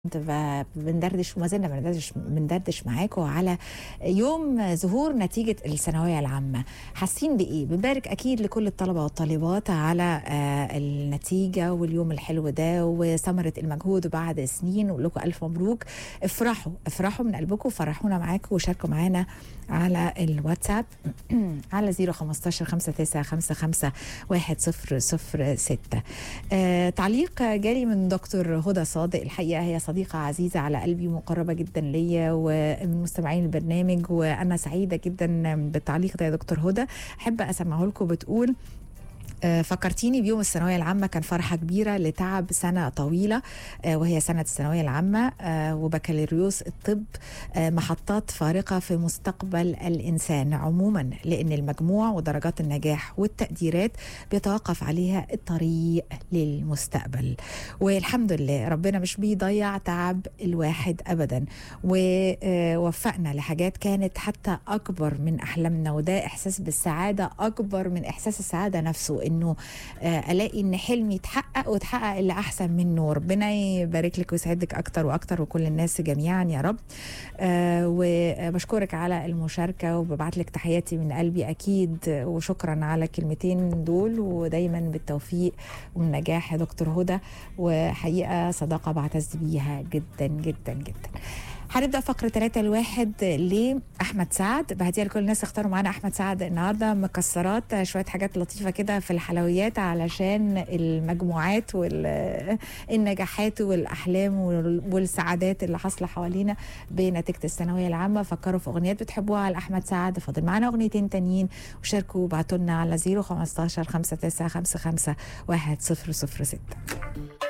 كنت ب- بندردش وما زلنا بندردش بندردش معاكم على يوم ظهور نتيجة الثانوية العامة حاسين بإيه؟ بنبارك أكيد لكل الطلبة والطالبات على آه، النتيجة واليوم الحلو ده وثمرة المجهود بعد سنين ونقول لكم ألف مبروك افرحوا افرحوا من قلبكم فرحونا معاكم وشاركوا معانا على الواتساب على 015 5955 1006 آه، تعليق جالي من دكتور هدى صادق الحقيقه هي صديقه عزيزه على قلبي ومقربه جدا ليا ومن مستمعين البرنامج وانا سعيده جدا بالتعليق ده يا دكتور هدى احب اسمعه لكم بتقول آه، فكرتيني بيوم الثانوية العامة كان فرحة كبيرة لتعب سنة طويلة آه، وهي سنة الثانوية العامة آه، وبكالوريوس الطب آه، محطات فارقة في مستقبل الإنسان عموما لأن المجموع ودرجات النجاح والتقديرات بيتوقف عليها الطريق للمستقبل والحمد لله ربنا مش بيضيع تعب الواحد أبدا ووفقنا لحاجات كانت حتى أكبر من أحلامنا وده إحساس بالسعادة أكبر من إحساس السعادة نفسه إنه آه، ألاقي إن حلمي يتحقق وتحقق اللي أحسن منه ربنا يبارك لك ويسعدك أكتر وأكتر وكل الناس جميعا يا رب آه، وبشكرك على المشاركة وببعت لك تحياتي من قلبي أكيد وشكرا على الكلمتين دول ودايما بالتوفيق والنجاح يا دكتور هدى وحقيقة صداقة بعتز بيها جدا جدا جدا هنبدا فقره 3 الواحد لاحمد سعد بهديها لكل الناس اختاروا معانا احمد سعد النهارده مكسرات شويه حاجات لطيفه كده في الحلويات علشان المجموعات والنجاحات والاحلام وال- والسعادات اللي حاصله حوالينا بنتيجه الثانويه العامه فكروا في اغنيات بتحبوها على احمد سعد فاضل معانا اغنيتين تانيين وشاركوا وابعتوا لنا على 015 5955 1006